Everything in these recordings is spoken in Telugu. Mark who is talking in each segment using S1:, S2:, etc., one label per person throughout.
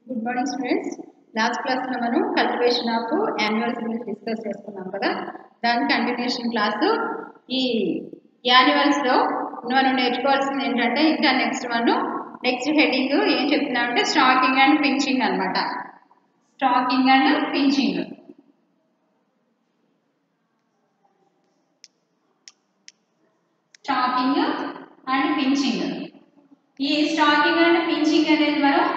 S1: గుడ్ మార్నింగ్ స్టూడెంట్స్ లాస్ట్ క్లాస్లో మనం కల్టివేషన్ ఆఫ్ యాన్యువల్స్ గురించి డిస్కస్ చేసుకున్నాం కదా దాని కంటిన్యూషన్ క్లాసు ఈ యాన్యువల్స్లో మనం నేర్చుకోవాల్సింది ఏంటంటే ఇంకా నెక్స్ట్ వన్ నెక్స్ట్ హెడింగ్ ఏం చెప్తున్నామంటే స్టాకింగ్ అండ్ పించింగ్ అన్నమాట staking and pinching staking and pinching ఈ స్టాకింగ్ అండ్ పించింగ్ అనేది మనం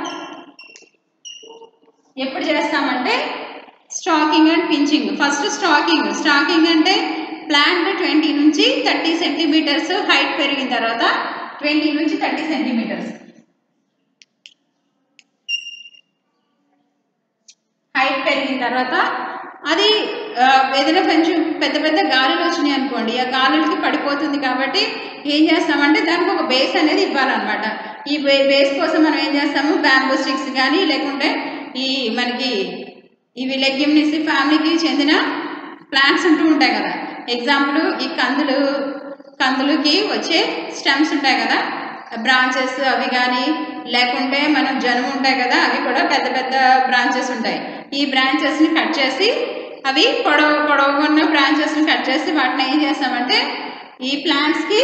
S1: ఎప్పుడు చేస్తామంటే staking and pinching first staking staking అంటే ప్లాంట్ ట్వంటీ నుంచి థర్టీ సెంటీమీటర్స్ హైట్ పెరిగిన తర్వాత ట్వంటీ నుంచి థర్టీ సెంటీమీటర్స్ హైట్ పెరిగిన తర్వాత అది ఆ, ఏదైనా కొంచెం పెద్ద పెద్ద గాలులు వచ్చినాయి అనుకోండి ఆ గాలులకి పడిపోతుంది కాబట్టి ఏం చేస్తామంటే దానికి ఒక బేస్ అనేది ఇవ్వాలన్నమాట ఈ బే- బేస్ కోసం మనం ఏం చేస్తాము బ్యాంబూ స్టిక్స్ కానీ లేకుంటే ఈ మనకి ఇవి లెగ్యూమినిస్ ఫ్యామిలీకి చెందిన ప్లాంట్స్ ఉంటూ ఉంటాయి కదా ఎగ్జాంపుల్ ఈ కందులు కందులకి వచ్చే స్టెమ్స్ ఉంటాయి కదా బ్రాంచెస్ అవి కానీ లేకుంటే మనం జనుము ఉంటాయి కదా అవి కూడా పెద్ద పెద్ద బ్రాంచెస్ ఉంటాయి ఈ బ్రాంచెస్ని కట్ చేసి అవి పొడవు పొడవుగా ఉన్న బ్రాంచెస్ని కట్ చేసి వాటిని ఏం చేస్తామంటే ఈ ప్లాంట్స్కి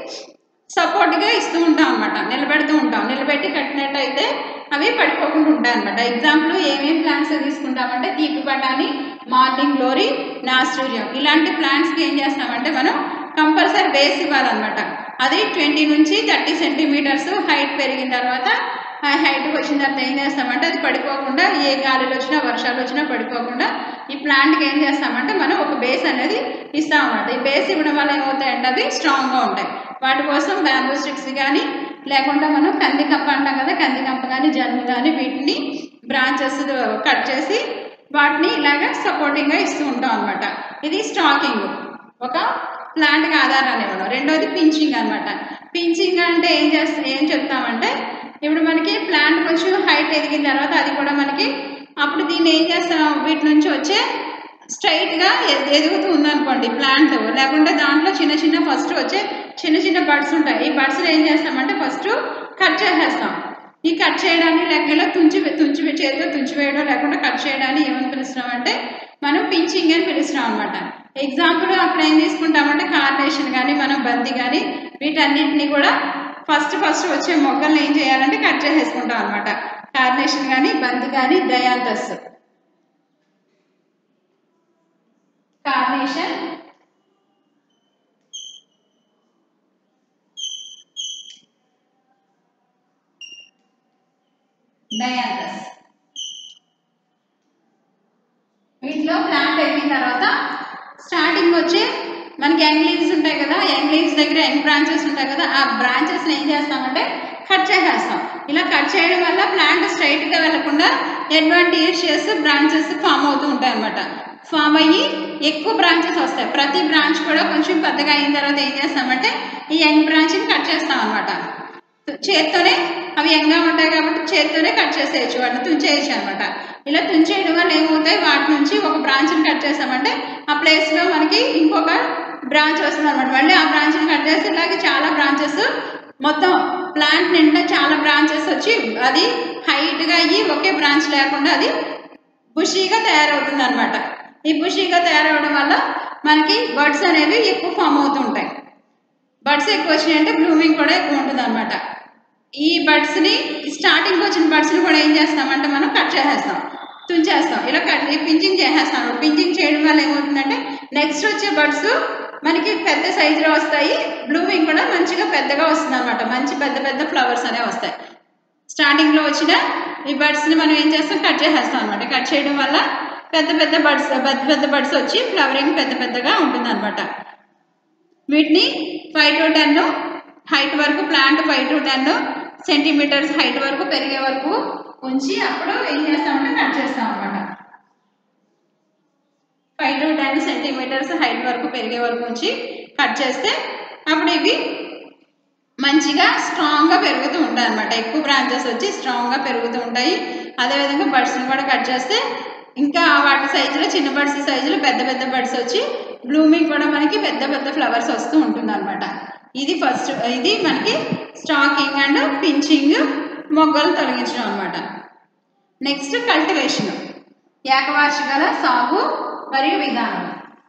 S1: సపోర్ట్గా ఇస్తూ ఉంటాం అనమాట నిలబెడుతూ ఉంటాం నిలబెట్టి కట్టినట్టయితే అవి పడిపోకుండా ఉంటాయి అనమాట ఎగ్జాంపుల్ ఏమేమి ప్లాంట్స్ తీసుకుంటామంటే తీపి బఠానీ మార్నింగ్ గ్లోరీ నాస్ట్రీరియం ఇలాంటి ప్లాంట్స్కి ఏం చేస్తామంటే మనం కంపల్సరీ బేస్ ఇవ్వాలన్నమాట అది ట్వంటీ నుంచి థర్టీ సెంటీమీటర్స్ హైట్ పెరిగిన తర్వాత ఆ హైట్కి వచ్చిన తర్వాత ఏం చేస్తామంటే అది పడిపోకుండా ఏ గాలులు వచ్చినా వర్షాలు వచ్చినా పడిపోకుండా ఈ ప్లాంట్కి ఏం చేస్తామంటే మనం ఒక బేస్ అనేది ఇస్తాం అన్నమాట ఈ బేస్ ఇవ్వడం వల్ల ఏమవుతాయంటే అవి స్ట్రాంగ్గా ఉంటాయి వాటి కోసం బ్యాంబూ స్టిక్స్ కానీ లేకుండా మనం కందికంప అంటాం కదా కందికంప కానీ జన్ము కానీ వీటిని బ్రాంచెస్ కట్ చేసి వాటిని ఇలాగ సపోర్టింగ్గా ఇస్తూ ఉంటాం అనమాట ఇది స్టాకింగ్ ఒక ప్లాంట్కి ఆధారాన్ని ఇవ్వడం రెండోది పించింగ్ అనమాట పించింగ్ అంటే ఏం చేస్తా ఏం చెప్తామంటే ఇప్పుడు మనకి ప్లాంట్ కొంచెం హైట్ ఎదిగిన తర్వాత అది కూడా మనకి అప్పుడు దీన్ని ఏం చేస్తాం వీటి నుంచి వచ్చే స్ట్రైట్గా ఎదుగుతూ ఉందనుకోండి ప్లాంట్ లేకుంటే దాంట్లో చిన్న చిన్న ఫస్ట్ వచ్చే చిన్న చిన్న బడ్స్ ఉంటాయి ఈ బడ్స్ ఏం చేస్తామంటే ఫస్ట్ కట్ చేసేస్తాం ఈ కట్ చేయడాన్ని లేక ఇలా తుంచి తుంచి చేతితో తుంచివేయడం లేకుండా కట్ చేయడాన్ని ఏమని పిలుస్తున్నామంటే మనం పించింగ్ అని పిలుస్తున్నాం అనమాట ఎగ్జాంపుల్ అక్కడ ఏం తీసుకుంటామంటే కార్నేషన్ కానీ మనం బంతి కానీ వీటన్నిటిని కూడా ఫస్ట్ ఫస్ట్ వచ్చే మొక్కల్ని ఏం చేయాలంటే కట్ చేసేసుకుంటాం అనమాట కార్నేషన్ కానీ బంతి కానీ డయాంతస్ కార్నేషన్ డయాంతస్ వీటిలో ప్లాంట్ అయిపోయిన తర్వాత స్టార్టింగ్ వచ్చే మనకి యంగ్ లీవ్స్ ఉంటాయి కదా యంగ్ లీవ్స్ దగ్గర యంగ్ బ్రాంచెస్ ఉంటాయి కదా ఆ బ్రాంచెస్ని ఏం చేస్తామంటే కట్ చేసేస్తాం ఇలా కట్ చేయడం వల్ల ప్లాంట్ స్ట్రైట్గా వెళ్లకుండా అడ్వాంటేజియస్ బ్రాంచెస్ ఫామ్ అవుతూ ఉంటాయి అనమాట ఫామ్ అయ్యి ఎక్కువ బ్రాంచెస్ వస్తాయి ప్రతి బ్రాంచ్ కూడా కొంచెం పెద్దగా అయిన తర్వాత ఏం చేస్తామంటే ఈ యంగ్ బ్రాంచ్ని కట్ చేస్తాం అనమాట చేత్తోనే అవి యంగా ఉంటాయి కాబట్టి చేత్తోనే కట్ చేసేయచ్చు వాటిని తుంచేయచ్చు అనమాట ఇలా తుంచేయడం వల్ల ఏమవుతాయి వాటి నుంచి ఒక బ్రాంచ్ని కట్ చేసామంటే ఆ ప్లేస్లో మనకి ఇంకొక బ్రాంచ్ వస్తుంది అనమాట మళ్ళీ ఆ బ్రాంచ్ని కట్ చేసి ఇలాగే చాలా బ్రాంచెస్ మొత్తం ప్లాంట్ నిండా చాలా బ్రాంచెస్ వచ్చి అది హైట్గా అయ్యి ఒకే బ్రాంచ్ లేకుండా అది బుషీగా తయారవుతుంది అనమాట ఈ బుషీగా తయారవడం వల్ల మనకి బర్డ్స్ అనేవి ఎక్కువ ఫామ్ అవుతుంటాయి బర్డ్స్ ఎక్కువ వచ్చినాయి అంటే బ్లూమింగ్ కూడా ఎక్కువ ఉంటుంది అనమాట ఈ బర్డ్స్ని స్టార్టింగ్ వచ్చిన బర్డ్స్ని కూడా ఏం చేస్తామంటే మనం కట్ చేసేస్తాం తుంచేస్తాం ఇలా కట్ పించింగ్ చేసేస్తాం పించింగ్ చేయడం వల్ల ఏమవుతుందంటే నెక్స్ట్ వచ్చే బర్డ్స్ మనకి పెద్ద సైజులో వస్తాయి బ్లూమింగ్ కూడా మంచిగా పెద్దగా వస్తుంది అనమాట మంచి పెద్ద పెద్ద ఫ్లవర్స్ అనేవి వస్తాయి స్టార్టింగ్లో వచ్చిన ఈ బర్డ్స్ని మనం ఏం చేస్తాం కట్ చేసేస్తాం అనమాట కట్ చేయడం వల్ల పెద్ద పెద్ద బర్డ్స్ పెద్ద పెద్ద బర్డ్స్ వచ్చి ఫ్లవరింగ్ పెద్ద పెద్దగా ఉంటుంది అనమాట వీటిని ఫైవ్ టు టెన్ హైట్ వరకు plant five to ten centimetres height వరకు పెరిగే వరకు ఉంచి అప్పుడు ఏం చేస్తామంటే కట్ చేస్తాం అనమాట five to ten centimetres height వరకు పెరిగే వరకు ఉంచి కట్ చేస్తే అప్పుడు ఇవి మంచిగా స్ట్రాంగ్గా పెరుగుతూ ఉంటాయి అనమాట ఎక్కువ బ్రాంచెస్ వచ్చి స్ట్రాంగ్గా పెరుగుతూ ఉంటాయి అదేవిధంగా బడ్స్ని కూడా కట్ చేస్తే ఇంకా వాటి సైజులో చిన్న బడ్స్ సైజులో పెద్ద పెద్ద బడ్స్ వచ్చి బ్లూమింగ్ కూడా మనకి పెద్ద పెద్ద ఫ్లవర్స్ వస్తూ ఉంటుంది అనమాట ఇది ఫస్ట్ ఇది మనకి స్టాకింగ్ అండ్ పించింగ్ మొగ్గలు తొలగించడం అనమాట నెక్స్ట్ కల్టివేషన్ ఏకవార్షికల సాగు మరియు విధానం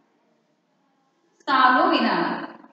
S1: సాగు విధానం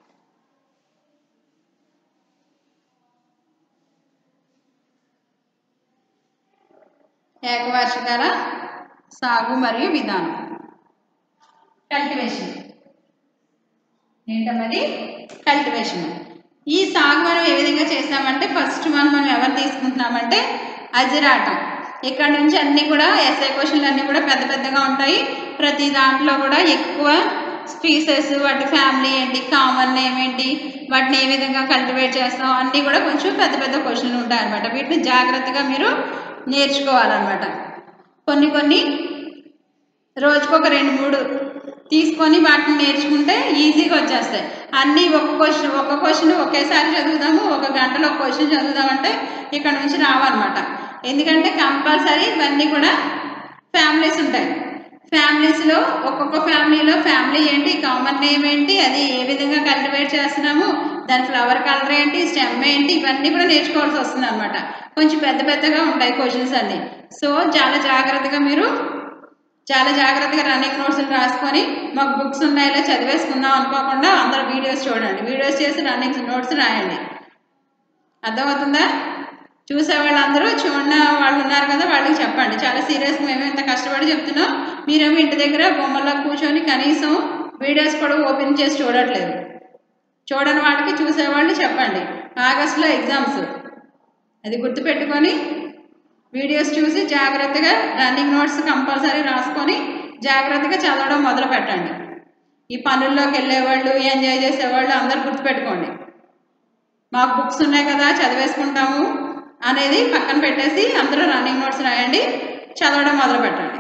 S1: ఏకవార్షికాల సాగు మరియు విధానం కల్టివేషన్ ఏంటన్నది కల్టివేషన్ ఈ సాగు మనం ఏ విధంగా చేస్తామంటే ఫస్ట్ మనం మనం ఎవరు తీసుకుంటున్నామంటే అజిరాటం ఇక్కడ నుంచి అన్నీ కూడా ఎస్ఐ క్వశ్చన్లు అన్నీ కూడా పెద్ద పెద్దగా ఉంటాయి ప్రతి దాంట్లో కూడా ఎక్కువ స్పీసెస్ వాటి ఫ్యామిలీ ఏంటి కామన్ నేమ్ ఏంటి వాటిని ఏ విధంగా కల్టివేట్ చేస్తాం అన్నీ కూడా కొంచెం పెద్ద పెద్ద క్వశ్చన్లు ఉంటాయి అనమాట వీటిని జాగ్రత్తగా మీరు నేర్చుకోవాలన్నమాట కొన్ని కొన్ని రోజుకొక రెండు మూడు తీసుకొని వాటిని నేర్చుకుంటే ఈజీగా వచ్చేస్తాయి అన్నీ ఒక క్వశ్చన్ ఒక క్వశ్చన్ ఒకేసారి చదువుదాము ఒక గంటలో ఒక క్వశ్చన్ చదువుదామంటే ఇక్కడ నుంచి రావన్నమాట ఎందుకంటే కంపల్సరీ ఇవన్నీ కూడా ఫ్యామిలీస్ ఉంటాయి ఫ్యామిలీస్లో ఒక్కొక్క ఫ్యామిలీలో ఫ్యామిలీ ఏంటి కామన్ నేమ్ ఏంటి అది ఏ విధంగా కల్టివేట్ చేస్తున్నాము దాని ఫ్లవర్ కలర్ ఏంటి స్టెమ్ ఏంటి ఇవన్నీ కూడా నేర్చుకోవాల్సి వస్తుంది అనమాట కొంచెం పెద్ద పెద్దగా ఉంటాయి క్వశ్చన్స్ అన్నీ సో చాలా జాగ్రత్తగా మీరు చాలా జాగ్రత్తగా రన్నింగ్ నోట్స్ రాసుకొని మాకు బుక్స్ ఉన్నాయో చదివేసుకుందాం అనుకోకుండా అందరు వీడియోస్ చూడండి వీడియోస్ చేసి రన్నింగ్ నోట్స్ రాయండి అర్థమవుతుందా చూసే వాళ్ళందరూ చూడని వాళ్ళు ఉన్నారు కదా వాళ్ళకి చెప్పండి చాలా సీరియస్గా మేము ఇంత కష్టపడి చెప్తున్నాం మీరేమో ఇంటి దగ్గర బొమ్మల్లో కూర్చొని కనీసం వీడియోస్ కూడా ఓపెన్ చేసి చూడట్లేదు చూడని వాళ్ళకి చూసేవాళ్ళు చెప్పండి ఆగస్టులో ఎగ్జామ్స్ అది గుర్తుపెట్టుకొని వీడియోస్ చూసి జాగ్రత్తగా రన్నింగ్ నోట్స్ కంపల్సరీ రాసుకొని జాగ్రత్తగా చదవడం మొదలు పెట్టండి ఈ పనుల్లోకి వెళ్ళేవాళ్ళు ఎంజాయ్ చేసేవాళ్ళు అందరూ గుర్తుపెట్టుకోండి మాకు బుక్స్ ఉన్నాయి కదా చదివేసుకుంటాము అనేది పక్కన పెట్టేసి అందరూ రన్నింగ్ నోట్స్ రాయండి చదవడం మొదలు పెట్టండి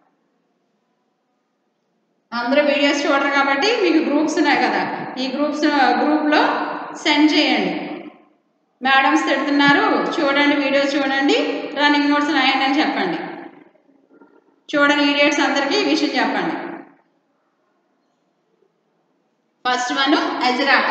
S1: అందరూ వీడియోస్ చూడరు కాబట్టి మీకు గ్రూప్స్ ఉన్నాయి కదా ఈ గ్రూప్స్ గ్రూప్లో సెండ్ చేయండి మేడమ్స్ తిడుతున్నారు చూడండి వీడియోస్ చూడండి రన్నింగ్ నోట్స్ రాయండి అని చెప్పండి చూడని ఈడియట్స్ అందరికీ ఈ విషయం చెప్పండి first one Ageratum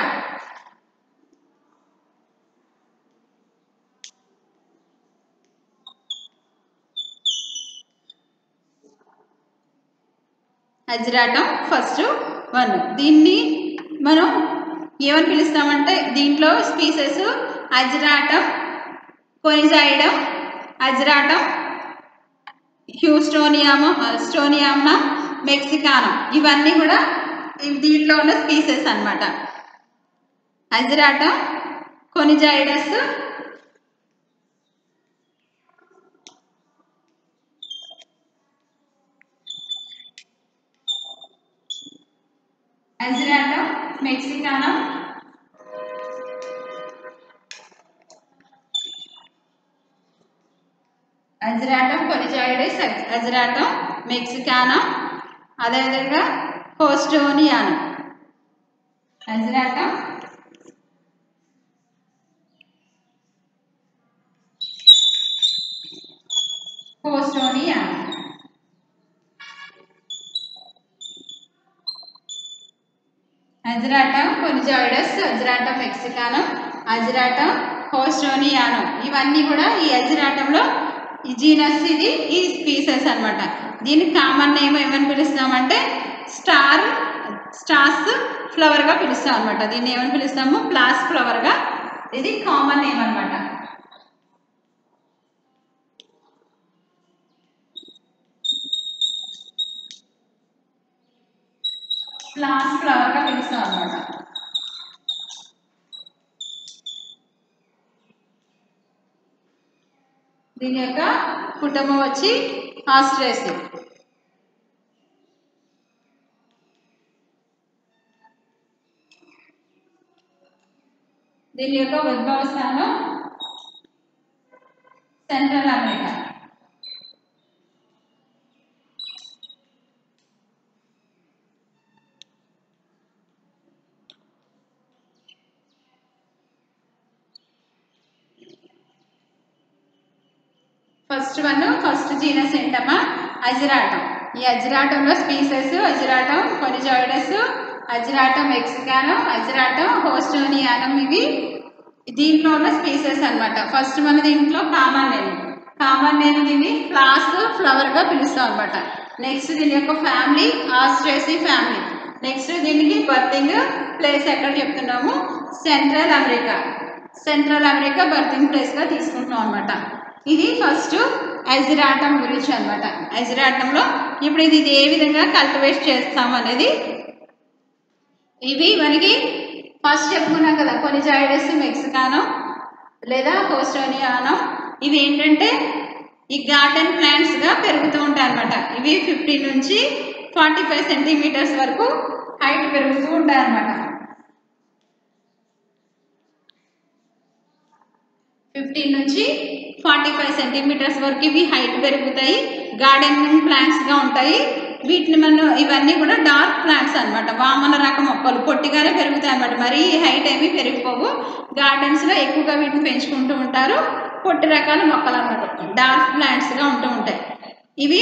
S1: Ageratum first one దీన్ని మనం ఏమని పిలుస్తామంటే దీంట్లో స్పీసెస్ అజిరాటం కొనిజాయిడం అజిరాటం హ్యూస్టోనియాము స్టోనియామా మెక్సికానం ఇవన్నీ కూడా ఇవి దీంట్లో ఉన్న స్పీసెస్ అన్నమాట అజిరాటం కొనిజాయిడస్ అజిరాటం మెక్సికానం అజిరాటం కొనిజాయిడస్ అజిరాటం మెక్సికానం అదేవిధంగా హోస్టోనియానం అజిరాటం హోస్టోనియానం అజిరాటం కొనిజాయిడస్ అజిరాటం మెక్సికానం అజిరాటం హోస్టోనియానం ఇవన్నీ కూడా ఈ అజిరాటంలో ఈ జీనస్ ఇది ఈ స్పీసెస్ అన్నమాట దీన్ని కామన్ నేమ్ ఏమని పిలుస్తామంటే స్టార్ స్టార్స్ ఫ్లవర్గా పిలుస్తాం అనమాట దీన్ని ఏమని పిలుస్తాము ప్లాస్ ఫ్లవర్గా ఇది కామన్ నేమ్ అన్నమాట ప్లాస్ ఫ్లవర్గా పిలుస్తాం అనమాట దీని యొక్క కుటుంబం వచ్చి ఆస్ట్రేసి దీని యొక్క ఉద్భవ స్థానం Central America first one first genus ఏంటమ్మా అజిరాటం ఈ అజిరాటంలో స్పీసెస్ అజిరాటం కొనిజాయిడస్ అజిరాటం మెక్సికానం అజిరాటం హోస్టోనియానం ఇవి దీంట్లో ఉన్న స్పీసెస్ అన్నమాట ఫస్ట్ మన దీంట్లో కామన్ నేమ్ కామన్ నేమ్ దీన్ని ఫ్లాస్ ఫ్లవర్గా పిలుస్తాం అనమాట నెక్స్ట్ దీని యొక్క ఫ్యామిలీ ఆస్ట్రేసి ఫ్యామిలీ నెక్స్ట్ దీనికి బర్తింగ్ ప్లేస్ ఎక్కడ చెప్తున్నాము Central America Central America birthing ప్లేస్గా తీసుకుంటున్నాం అనమాట ఇది ఫస్ట్ ఐజిరాటం గురించి అనమాట ఐజిరాటంలో ఇప్పుడు ఇది ఇది ఏ విధంగా కల్టివేట్ చేస్తాం అనేది ఇవి మనకి ఫస్ట్ చెప్పుకున్నాం కదా కొన్ని జైడస్ మెక్సికానో లేదా హోస్టోనియానో ఇవి ఏంటంటే ఈ గార్డెన్ ప్లాంట్స్గా పెరుగుతూ ఉంటాయి అనమాట ఇవి ఫిఫ్టీ నుంచి ఫార్టీ ఫైవ్ సెంటీమీటర్స్ వరకు హైట్ పెరుగుతూ ఉంటాయి అనమాట ఫిఫ్టీన్ నుంచి ఫార్టీ ఫైవ్ సెంటీమీటర్స్ వరకు ఇవి హైట్ పెరుగుతాయి గార్డెనింగ్ ప్లాంట్స్గా ఉంటాయి వీటిని మనం ఇవన్నీ కూడా డార్క్ ప్లాంట్స్ అనమాట వామన రకం మొక్కలు పొట్టిగానే పెరుగుతాయి అనమాట మరీ హైట్ ఏమీ పెరిగిపోవు గార్డెన్స్లో ఎక్కువగా వీటిని పెంచుకుంటూ ఉంటారు పొట్టి రకాల మొక్కలు అనమాట డార్క్ ప్లాంట్స్గా ఉంటూ ఉంటాయి ఇవి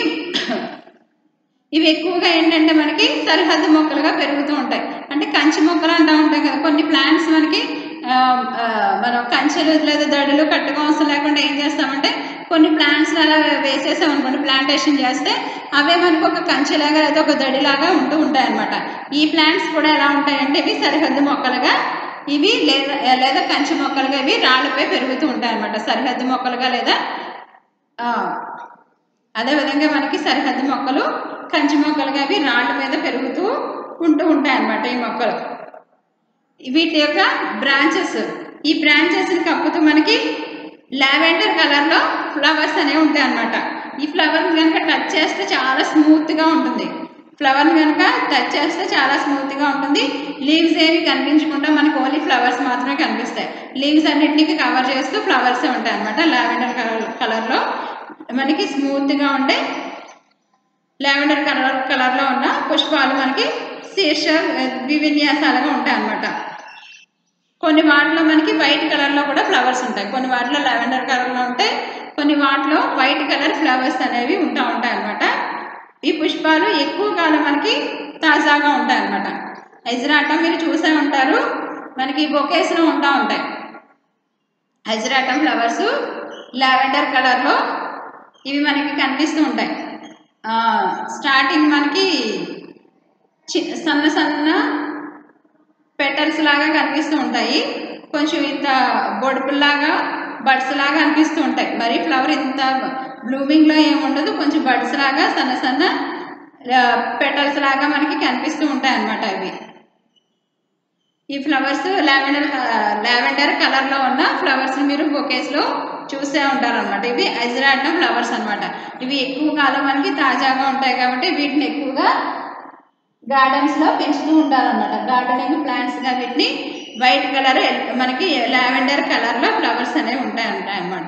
S1: ఇవి ఎక్కువగా ఏంటంటే మనకి సరిహద్దు మొక్కలుగా పెరుగుతూ ఉంటాయి అంటే కంచి మొక్కలు అంటూ ఉంటాయి కదా కొన్ని ప్లాంట్స్ మనకి ఆ, ఆ, మనం కంచెలు లేదా దడులు కట్టుకో అవసరం లేకుండా ఏం చేస్తామంటే కొన్ని ప్లాంట్స్ అలా వేసేసాం అనుకోండి ప్లాంటేషన్ చేస్తే అవే మనకు ఒక కంచెలాగా లేదా ఒక దడిలాగా ఉంటూ ఉంటాయి అనమాట ఈ ప్లాంట్స్ కూడా ఎలా ఉంటాయంటే ఇవి సరిహద్దు మొక్కలుగా ఇవి లేదా లేదా కంచె మొక్కలుగా ఇవి రాళ్ళపై పెరుగుతూ ఉంటాయి అనమాట సరిహద్దు మొక్కలుగా లేదా ఆ, అదేవిధంగా మనకి సరిహద్దు మొక్కలు కంచి మొక్కలుగా అవి రాళ్ళ మీద పెరుగుతూ ఉంటూ ఉంటాయి అన్నమాట ఈ మొక్కలు వీటి యొక్క బ్రాంచెస్ ఈ బ్రాంచెస్ని కప్పుతూ మనకి లావెండర్ కలర్లో ఫ్లవర్స్ అనేవి ఉంటాయి అన్నమాట ఈ ఫ్లవర్ని కనుక టచ్ చేస్తే చాలా స్మూత్గా ఉంటుంది ఫ్లవర్ని కనుక టచ్ చేస్తే చాలా స్మూత్గా ఉంటుంది లీవ్స్ ఏమి కనిపించకుండా మనకి ఓన్లీ ఫ్లవర్స్ మాత్రమే కనిపిస్తాయి లీవ్స్ అన్నిటిని కవర్ చేస్తూ ఫ్లవర్సే ఉంటాయి అనమాట లావెండర్ కలర్ కలర్లో మనకి స్మూత్గా ఉండే లావెండర్ కలర్ కలర్లో ఉన్న పుష్పాలు మనకి శీర్ష వివిన్యాసాలుగా ఉంటాయి అన్నమాట కొన్ని వాటిలో మనకి వైట్ కలర్లో కూడా ఫ్లవర్స్ ఉంటాయి కొన్ని వాటిలో లావెండర్ కలర్లో ఉంటాయి కొన్ని వాటిలో వైట్ కలర్ ఫ్లవర్స్ అనేవి ఉంటా ఉంటాయి అన్నమాట ఈ పుష్పాలు ఎక్కువ కాలం మనకి తాజాగా ఉంటాయి అన్నమాట హైజరాటం మీరు చూసే ఉంటారు మనకి బొకేస్లో ఉంటా ఉంటాయి హైజరాటం ఫ్లవర్స్ లావెండర్ కలర్లో ఇవి మనకి కనిపిస్తూ ఉంటాయి ఆ, స్టార్టింగ్ మనకి చి సన్న సన్న పెటల్స్ లాగా కనిపిస్తూ ఉంటాయి కొంచెం ఇంత బొడుపుల్లాగా బడ్స్ లాగా అనిపిస్తూ ఉంటాయి మరి ఫ్లవర్ ఇంత బ్లూమింగ్లో ఏముండదు కొంచెం బడ్స్ లాగా సన్న సన్న పెటల్స్ లాగా మనకి కనిపిస్తూ ఉంటాయి అన్నమాట అవి ఈ ఫ్లవర్స్ లావెండర్ లావెండర్ కలర్లో ఉన్న ఫ్లవర్స్ మీరు బొకేస్లో చూసే ఉంటారనమాట ఇవి ఐజరాటం ఫ్లవర్స్ అన్నమాట ఇవి ఎక్కువ కాలం మనకి తాజాగా ఉంటాయి కాబట్టి వీటిని ఎక్కువగా గార్డెన్స్లో పెంచుతూ ఉంటారనమాట గార్డెనింగ్ ప్లాంట్స్గా వీటిని వైట్ కలర్ మనకి లావెండర్ కలర్లో ఫ్లవర్స్ అనేవి ఉంటాయి ఉంటాయి అన్నమాట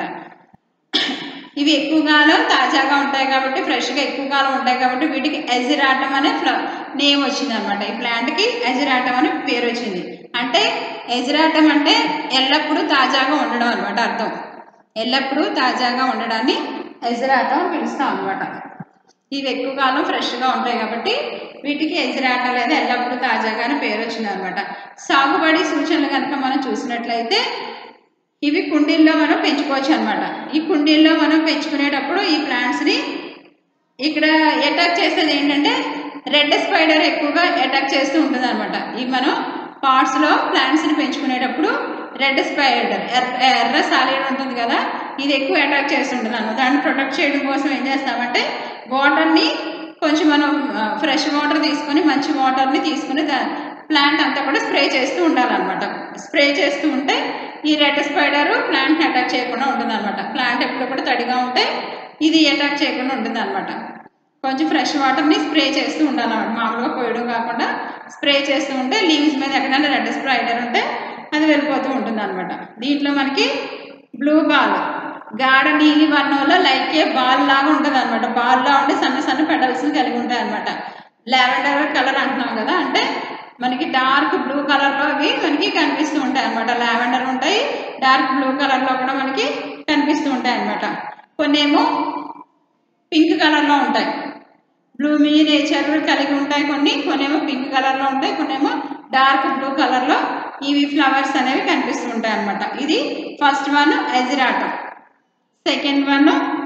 S1: ఇవి ఎక్కువ కాలం తాజాగా ఉంటాయి కాబట్టి ఫ్రెష్గా ఎక్కువ కాలం ఉంటాయి కాబట్టి వీటికి ఎజిరాటం అనే ఫ్ల నేమ్ వచ్చింది అనమాట ఈ ప్లాంట్కి ఎజిరాటం అనే పేరు వచ్చింది అంటే ఎజిరాటం అంటే ఎల్లప్పుడూ తాజాగా ఉండడం అనమాట అర్థం ఎల్లప్పుడూ తాజాగా ఉండడాన్ని ఎజిరాటం అని పిలుస్తాం అనమాట ఇవి ఎక్కువ కాలం ఫ్రెష్గా ఉంటాయి కాబట్టి వీటికి ఎజిరాటం లేదా ఎల్లప్పుడూ తాజాగానే పేరు వచ్చింది అనమాట సాగుబడి సూచనలు కనుక మనం చూసినట్లయితే ఇవి కుండీల్లో మనం పెంచుకోవచ్చు అనమాట ఈ కుండీల్లో మనం పెంచుకునేటప్పుడు ఈ ప్లాంట్స్ని ఇక్కడ అటాక్ చేసేది ఏంటంటే రెడ్ స్పైడర్ ఎక్కువగా అటాక్ చేస్తూ ఉంటుంది అనమాట ఈ మనం పాట్స్లో ప్లాంట్స్ని పెంచుకునేటప్పుడు రెడ్ స్పైడర్ ఎర్ర ఎర్ర సాలిడ్ ఉంటుంది కదా ఇది ఎక్కువ అటాక్ చేస్తుంటుంది అనమాట దాన్ని ప్రొటెక్ట్ చేయడం కోసం ఏం చేస్తామంటే వాటర్ని కొంచెం మనం ఫ్రెష్ వాటర్ తీసుకొని మంచి వాటర్ని తీసుకొని దా ప్లాంట్ అంతా కూడా స్ప్రే చేస్తూ ఉండాలన్నమాట స్ప్రే చేస్తూ ఉంటే ఈ రెడ్ స్పైడర్ ప్లాంట్ని అటాక్ చేయకుండా ఉంటుంది అనమాట ప్లాంట్ ఎప్పుడు కూడా తడిగా ఉంటే ఇది అటాక్ చేయకుండా ఉంటుంది అనమాట కొంచెం ఫ్రెష్ వాటర్ని స్ప్రే చేస్తూ ఉండాలన్నమాట మామూలుగా పోయడం కాకుండా స్ప్రే చేస్తూ ఉంటే లీవ్స్ మీద ఎక్కడైనా రెడ్ స్ప్రైడర్ ఉంటే అది వెళ్ళిపోతూ ఉంటుంది అనమాట దీంట్లో మనకి బ్లూ బాల్ గాఢ నీలి వర్ణంలో లైక్ ఏ బాల్ లాగా ఉంటుంది అనమాట బాల్లా ఉండి సన్న సన్న పెటల్స్ కలిగి ఉంటాయి అనమాట లావెండర్ కలర్ అంటున్నాం కదా అంటే మనకి డార్క్ బ్లూ కలర్లో అవి మనకి కనిపిస్తూ ఉంటాయి అనమాట లావెండర్ ఉంటాయి డార్క్ బ్లూ కలర్లో కూడా మనకి కనిపిస్తూ ఉంటాయి అనమాట కొన్ని ఏమో పింక్ కలర్లో ఉంటాయి బ్లూమీ నేచర్ కలిగి ఉంటాయి కొన్ని కొన్ని ఏమో పింక్ కలర్లో ఉంటాయి కొన్ని ఏమో డార్క్ బ్లూ కలర్లో ఇవి ఫ్లవర్స్ అనేవి కనిపిస్తూ ఉంటాయి అనమాట ఇది first one Ageratum second one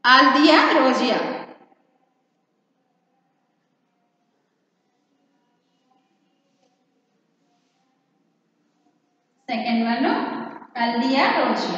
S1: Althaea rosea second one Althaea rosea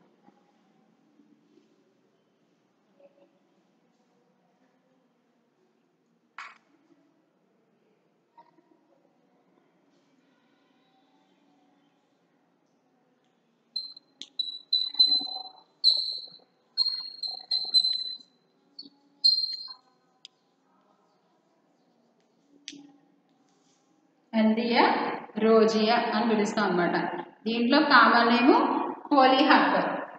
S1: Althaea rosea అని పిలుస్తాం అనమాట దీంట్లో common name hollyhock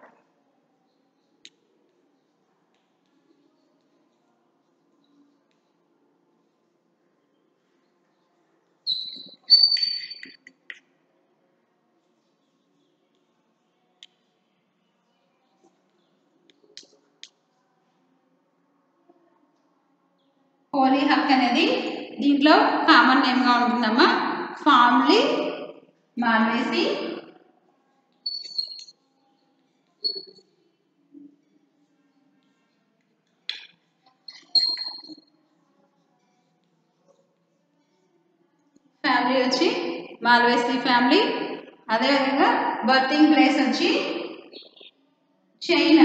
S1: hollyhock అనేది దీంట్లో కామన్ నేమ్గా ఉంటుందమ్మా ఫామ్లీ మాల్వేసి ఫ్యామిలీ వచ్చి మాల్వేసి ఫ్యామిలీ అదేవిధంగా బర్తింగ్ ప్లేస్ వచ్చి చైనా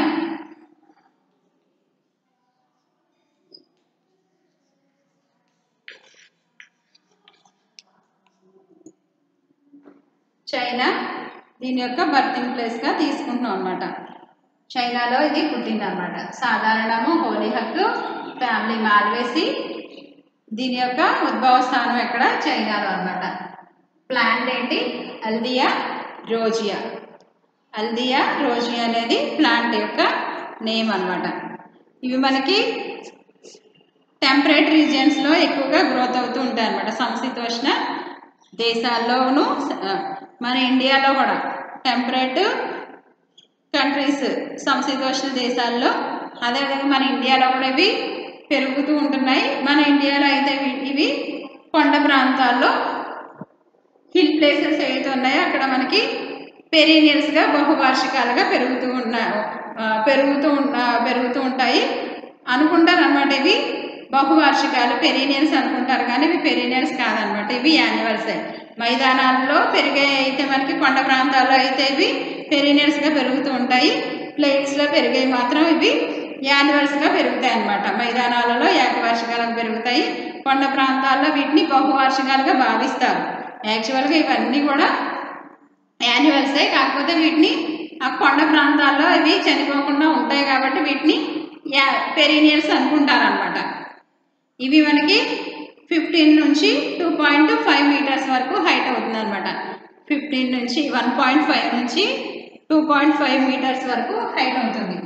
S1: చైనా దీని యొక్క బర్తింగ్ ప్లేస్గా తీసుకుంటున్నాం అనమాట చైనాలో ఇది పుట్టింది అనమాట సాధారణము హోలీ హక్ ఫ్యామిలీ మాల్వేసి దీని యొక్క ఉద్భవ స్థానం ఎక్కడ చైనాలో అనమాట ప్లాంట్ ఏంటి అల్దియా రోజియా అల్దియా రోజియా అనేది ప్లాంట్ యొక్క నేమ్ అనమాట ఇవి మనకి టెంపరేట్ రీజియన్స్లో ఎక్కువగా గ్రోత్ అవుతూ ఉంటాయి అనమాట సమశీతోష్ణ దేశాల్లోనూ ఆ, మన ఇండియాలో కూడా టెంపరేట్ కంట్రీస్ సమశీతోష్ణ దేశాల్లో అదేవిధంగా మన ఇండియాలో కూడా ఇవి పెరుగుతూ ఉంటున్నాయి మన ఇండియాలో అయితే ఇవి- ఇవి కొండ ప్రాంతాల్లో హిల్ ప్లేసెస్ ఏవైతే ఉన్నాయో అక్కడ మనకి పెరీనియల్స్గా బహువార్షికాలుగా పెరుగుతూ ఉన్నాయి పెరుగుతూ ఉన్న పెరుగుతూ ఉంటాయి అనుకుంటారు అనమాట ఇవి బహువార్షికాలు పెరీనియల్స్ అనుకుంటారు కానీ ఇవి పెరీనియల్స్ కాదనమాట ఇవి యాన్యువల్సే మైదానాల్లో పెరిగే అయితే మనకి కొండ ప్రాంతాల్లో అయితే ఇవి పెరీనియల్స్గా పెరుగుతూ ఉంటాయి ప్లేట్స్లో పెరిగేవి మాత్రం ఇవి యాన్యువల్స్గా పెరుగుతాయి అన్నమాట మైదానాలలో ఏకవార్షికాలుగా పెరుగుతాయి కొండ ప్రాంతాల్లో వీటిని బహువార్షికాలుగా భావిస్తారు యాక్చువల్గా ఇవన్నీ కూడా యాన్యువల్సే కాకపోతే వీటిని ఆ కొండ ప్రాంతాల్లో ఇవి చనిపోకుండా ఉంటాయి కాబట్టి వీటిని యా పెరీనియల్స్ అనుకుంటారనమాట ఇవి మనకి ఫిఫ్టీన్ నుంచి టూ పాయింట్ ఫైవ్ మీటర్స్ వరకు హైట్ అవుతుంది అనమాట ఫిఫ్టీన్ నుంచి వన్ పాయింట్ ఫైవ్ నుంచి టూ పాయింట్ ఫైవ్ మీటర్స్ వరకు హైట్ అవుతుంది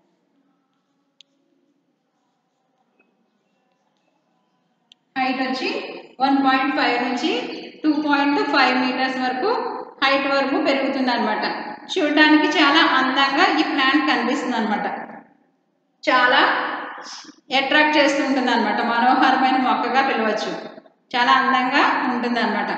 S1: హైట్ వచ్చి వన్ పాయింట్ ఫైవ్ నుంచి టూ పాయింట్ ఫైవ్ మీటర్స్ వరకు హైట్ వరకు పెరుగుతుంది అనమాట చూడడానికి చాలా అందంగా ఈ ప్లాంట్ కనిపిస్తుంది అనమాట చాలా అట్రాక్ట్ చేస్తూ ఉంటుంది అనమాట మనోహరమైన మొక్కగా పిలవచ్చు చాలా అందంగా ఉంటుంది అనమాట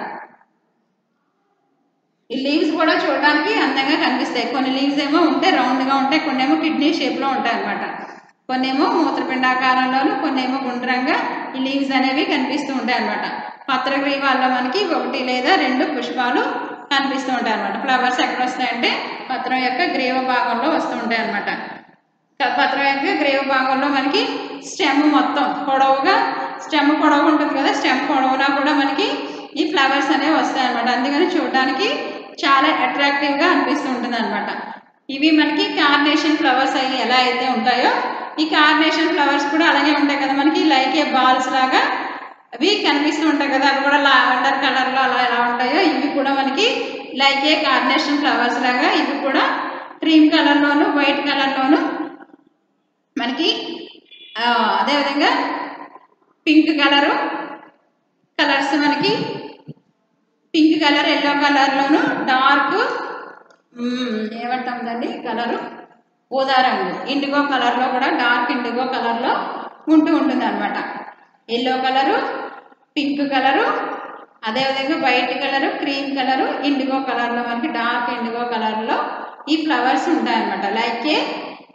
S1: ఈ లీవ్స్ కూడా చూడడానికి అందంగా కనిపిస్తాయి కొన్ని లీవ్స్ ఏమో ఉంటే రౌండ్గా ఉంటాయి కొన్ని ఏమో కిడ్నీ షేప్లో ఉంటాయి అనమాట కొన్ని ఏమో మూత్రపిండాకారంలోను కొన్ని ఏమో గుండ్రంగా ఈ లీవ్స్ అనేవి కనిపిస్తూ ఉంటాయి అనమాట పత్రగ్రీవాల్లో మనకి ఒకటి లేదా రెండు పుష్పాలు కనిపిస్తూ ఉంటాయి అనమాట ఫ్లవర్స్ ఎక్కడ వస్తాయంటే పత్రం యొక్క గ్రీవ భాగంలో వస్తూ ఉంటాయి అనమాట పత్రం యొక్క గ్రీవ భాగంలో మనకి స్టెమ్ మొత్తం పొడవుగా స్టెమ్ పొడవు ఉంటుంది కదా స్టెమ్ పొడవునా కూడా మనకి ఈ ఫ్లవర్స్ అనేవి వస్తాయి అనమాట అందుకని చూడడానికి చాలా అట్రాక్టివ్గా అనిపిస్తూ ఉంటుంది అనమాట ఇవి మనకి కార్నేషన్ ఫ్లవర్స్ అవి ఎలా అయితే ఉంటాయో ఈ కార్నేషన్ ఫ్లవర్స్ కూడా అలాగే ఉంటాయి కదా మనకి లైక్ ఏ బాల్స్ లాగా అవి కనిపిస్తూ ఉంటాయి కదా అవి కూడా లావెండర్ కలర్లో అలా ఎలా ఉంటాయో ఇవి కూడా మనకి లైక్ ఏ కార్నేషన్ ఫ్లవర్స్ లాగా ఇవి కూడా క్రీమ్ కలర్లోను వైట్ కలర్లోను మనకి ఆ, అదేవిధంగా పింక్ కలరు కలర్స్ మనకి పింక్ కలర్ ఎల్లో కలర్లోను డార్క్ ఏమంటాం దాన్ని కలరు ఊదా రంగు ఇండిగో కలర్లో కూడా డార్క్ ఇండిగో కలర్లో ఉంటూ ఉంటుంది అనమాట ఎల్లో కలరు పింక్ కలరు అదేవిధంగా white colour cream colour indigo కలర్లో మనకి డార్క్ ఇండిగో కలర్లో ఈ ఫ్లవర్స్ ఉంటాయన్నమాట లైక్ ఏ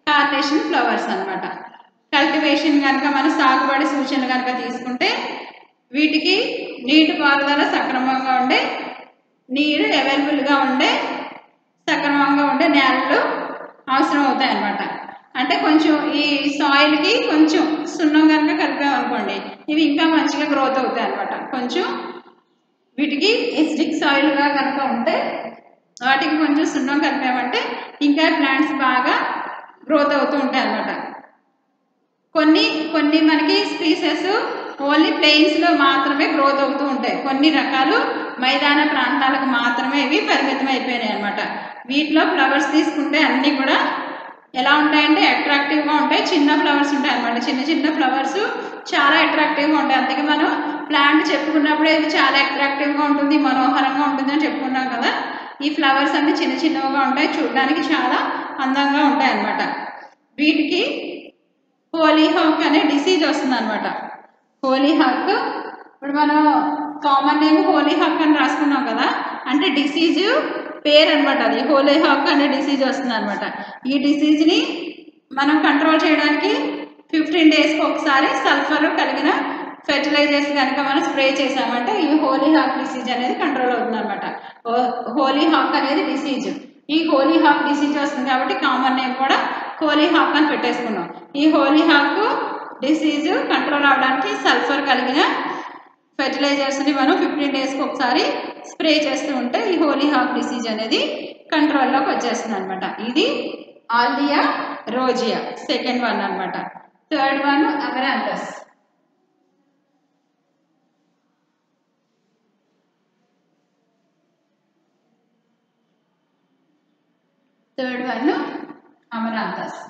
S1: కార్నేషన్ ఫ్లవర్స్ అన్నమాట కల్టివేషన్ కనుక మనం సాగుబడి సూచనలు కనుక తీసుకుంటే వీటికి నీటి పారుదల సక్రమంగా ఉండే నీరు అవైలబుల్గా ఉండే సక్రమంగా ఉండే నేలలు అవసరం అవుతాయి అన్నమాట అంటే కొంచెం ఈ సాయిల్కి కొంచెం సున్నం కనుక కలిపామనుకోండి ఇవి ఇంకా మంచిగా గ్రోత్ అవుతాయి అన్నమాట కొంచెం వీటికి ఎసిడిక్ సాయిల్గా కనుక ఉంటే వాటికి కొంచెం సున్నం కలిపామంటే ఇంకా ప్లాంట్స్ బాగా గ్రోత్ అవుతూ ఉంటాయి అన్నమాట కొన్ని కొన్ని మనకి స్పీసెస్ ఓన్లీ ప్లెయిన్స్లో మాత్రమే గ్రోత్ అవుతూ ఉంటాయి కొన్ని రకాలు మైదాన ప్రాంతాలకు మాత్రమే ఇవి పరిమితం అయిపోయినాయి అనమాట వీటిలో ఫ్లవర్స్ తీసుకుంటే అన్నీ కూడా ఎలా ఉంటాయంటే అట్రాక్టివ్గా ఉంటాయి చిన్న ఫ్లవర్స్ ఉంటాయి అనమాట చిన్న చిన్న ఫ్లవర్స్ చాలా అట్రాక్టివ్గా ఉంటాయి అందుకే మనం ప్లాంట్ చెప్పుకున్నప్పుడే ఇది చాలా అట్రాక్టివ్గా ఉంటుంది మనోహరంగా ఉంటుంది అని చెప్పుకున్నాం కదా ఈ ఫ్లవర్స్ అన్ని చిన్న చిన్నవిగా ఉంటాయి చూడడానికి చాలా అందంగా ఉంటాయి అన్నమాట వీటికి హోలీహాక్ అనే డిసీజ్ వస్తుంది అనమాట హోలీహాక్ ఇప్పుడు మనం కామన్ నేమ్ హోలీహాక్ అని రాసుకున్నాం కదా అంటే డిసీజ్ పేరు అనమాట అది హోలీహాక్ అనే డిసీజ్ వస్తుంది అనమాట ఈ డిసీజ్ని మనం కంట్రోల్ చేయడానికి ఫిఫ్టీన్ డేస్కి ఒకసారి సల్ఫర్ కలిగిన ఫెర్టిలైజర్స్ కనుక మనం స్ప్రే చేసామంటే ఈ హోలీ హాక్ డిసీజ్ అనేది కంట్రోల్ అవుతుంది అనమాట హోలీ హాక్ అనేది డిసీజ్ ఈ హోలీ హాక్ డిసీజ్ వస్తుంది కాబట్టి కామన్ నేమ్ కూడా హోలీ హాక్ అని పెట్టేసుకున్నాం ఈ హోలీ హాక్ డిసీజ్ కంట్రోల్ అవడానికి సల్ఫర్ కలిగిన ఫెర్టిలైజర్స్ని మనం ఫిఫ్టీన్ డేస్కి ఒకసారి స్ప్రే చేస్తూ ఉంటే ఈ హోలీ హాక్ డిసీజ్ అనేది కంట్రోల్లోకి వచ్చేస్తుంది అనమాట ఇది ఆల్డియా రోజియా సెకండ్ వన్ అనమాట third one Amaranthus third one Amaranthus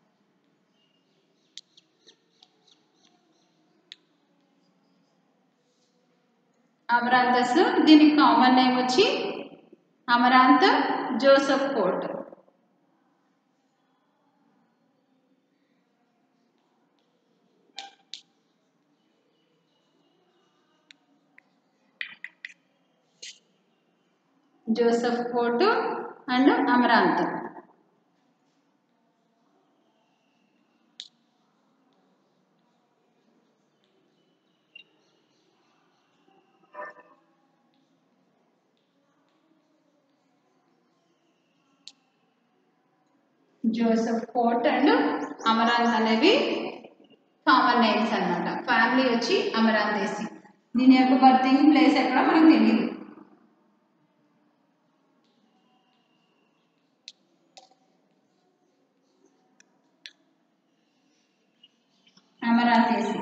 S1: Amaranthus దీనికి కామన్ నేమ్ వచ్చి amaranth Joseph coat Joseph coat and amaranth Joseph coat and amaranth అనేవి కామన్ నేమ్స్ అన్నమాట ఫ్యామిలీ వచ్చి అమరాంతేసి దీని యొక్క బర్తింగ్ ప్లేస్ ఎక్కడ మనకు తెలియదు Amaranthaceae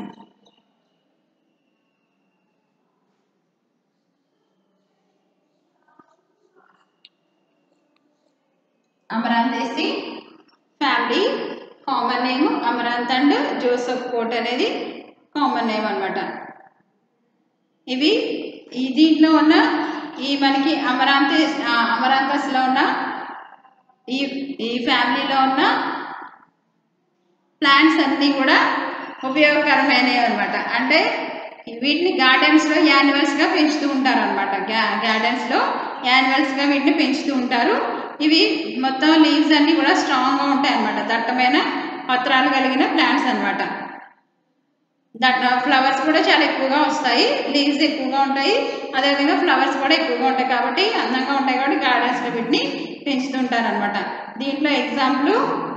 S1: Amaranthaceae family common name amaranth and Joseph coat అనేది కామన్ నేమ్ అన్నమాట ఇవి ఈ దీంట్లో ఉన్న ఈ మనకి అమరాంత అమరాంతస్లో ఉన్న ఈ ఈ ఫ్యామిలీలో ఉన్న ప్లాంట్స్ అన్నీ కూడా ఉపయోగకరమైనవి అనమాట అంటే వీటిని గార్డెన్స్లో యానిమల్స్గా పెంచుతూ ఉంటారు అనమాట గా గార్డెన్స్లో యానిమల్స్గా వీటిని పెంచుతూ ఉంటారు ఇవి మొత్తం లీవ్స్ అన్నీ కూడా స్ట్రాంగ్గా ఉంటాయి అనమాట దట్టమైన పత్రాలు కలిగిన ప్లాంట్స్ అనమాట దట్ ఫ్లవర్స్ కూడా చాలా ఎక్కువగా వస్తాయి లీవ్స్ ఎక్కువగా ఉంటాయి అదేవిధంగా ఫ్లవర్స్ కూడా ఎక్కువగా ఉంటాయి కాబట్టి అందంగా ఉంటాయి కాబట్టి గార్డెన్స్లో వీటిని పెంచుతుంటారు అనమాట దీంట్లో ఎగ్జాంపుల్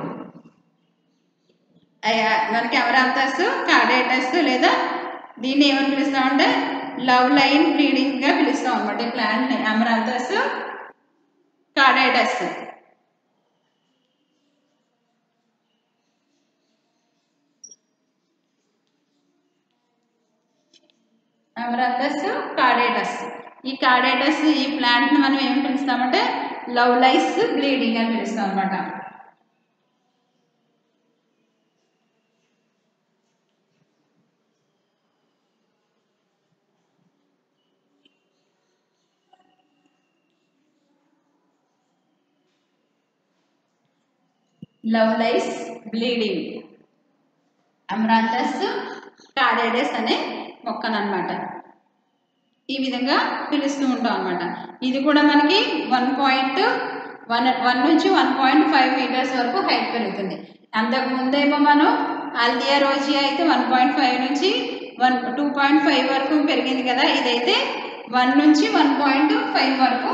S1: మనకి అమరాంతస్ కార్డేటస్ లేదా దీన్ని ఏమని పిలుస్తామంటే లవ్ లైన్ బ్రీడింగ్గా పిలుస్తాం అనమాట ఈ ప్లాంట్ని అమరాంతస్ కార్డేటస్ అమరాంతస్ కార్డేటస్ ఈ కార్డేటస్ ఈ ప్లాంట్ని మనం ఏం పిలుస్తామంటే లవ్ లైస్ బ్లీడింగ్ అని పిలుస్తాం అనమాట లవ్ లైస్ బ్లీడింగ్ అమరాంతస్ కార్డేడస్ అనే మొక్కనమాట ఈ విధంగా పిలుస్తూ ఉంటాం అనమాట ఇది కూడా మనకి వన్ పాయింట్ వన్ వన్ నుంచి వన్ పాయింట్ ఫైవ్ మీటర్స్ వరకు హైట్ పెరుగుతుంది అంతకు ముందేమో మనం అల్దియా రోజీ అయితే వన్ పాయింట్ ఫైవ్ నుంచి వన్ టూ పాయింట్ ఫైవ్ వరకు పెరిగింది కదా ఇదైతే వన్ నుంచి వన్ పాయింట్ ఫైవ్ వరకు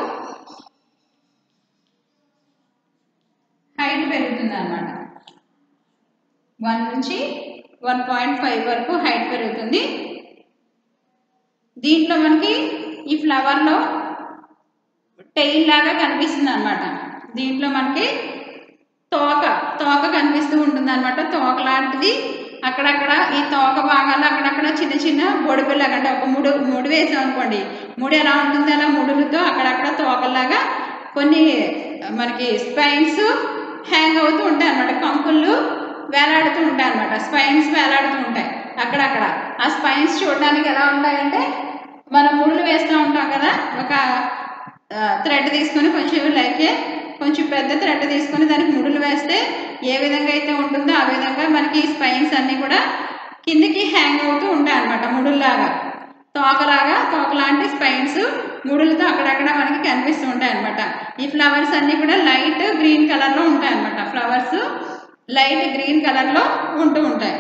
S1: హైట్ పెరుగుతుంది అనమాట వన్ నుంచి వన్ పాయింట్ ఫైవ్ వరకు హైట్ పెరుగుతుంది దీంట్లో మనకి ఈ ఫ్లవర్లో టెయిల్ లాగా కనిపిస్తుంది అనమాట దీంట్లో మనకి తోక తోక కనిపిస్తూ ఉంటుంది అనమాట తోక లాంటిది అక్కడక్కడ ఈ తోక భాగాలు అక్కడక్కడ చిన్న చిన్న బొడుగులాగా అంటే ఒక ముడు ముడి వేసాం అనుకోండి ముడి ఎలా ఉంటుంది అలా ముడులతో అక్కడక్కడ తోకలాగా కొన్ని మనకి స్పైన్స్ హ్యాంగ్ అవుతూ ఉంటాయి అనమాట కంకుళ్ళు వేలాడుతూ ఉంటాయి అనమాట స్పైన్స్ వేలాడుతూ ఉంటాయి అక్కడక్కడ ఆ స్పైన్స్ చూడడానికి ఎలా ఉంటాయంటే మనం ముడులు వేస్తూ ఉంటాం కదా ఒక థ్రెడ్ తీసుకొని కొంచెం లైకే కొంచెం పెద్ద థ్రెడ్ తీసుకొని దానికి ముడులు వేస్తే ఏ విధంగా అయితే ఉంటుందో ఆ విధంగా మనకి స్పైన్స్ అన్నీ కూడా కిందికి హ్యాంగ్ అవుతూ ఉంటాయి అనమాట ముడుల్లాగా తోకలాగా తోకలాంటి స్పైన్స్ ముడులతో అక్కడక్కడ మనకి కనిపిస్తూ ఉంటాయి అనమాట ఈ ఫ్లవర్స్ అన్నీ కూడా లైట్ గ్రీన్ కలర్లో ఉంటాయి అనమాట ఫ్లవర్స్ లైట్ గ్రీన్ కలర్లో ఉంటూ ఉంటాయి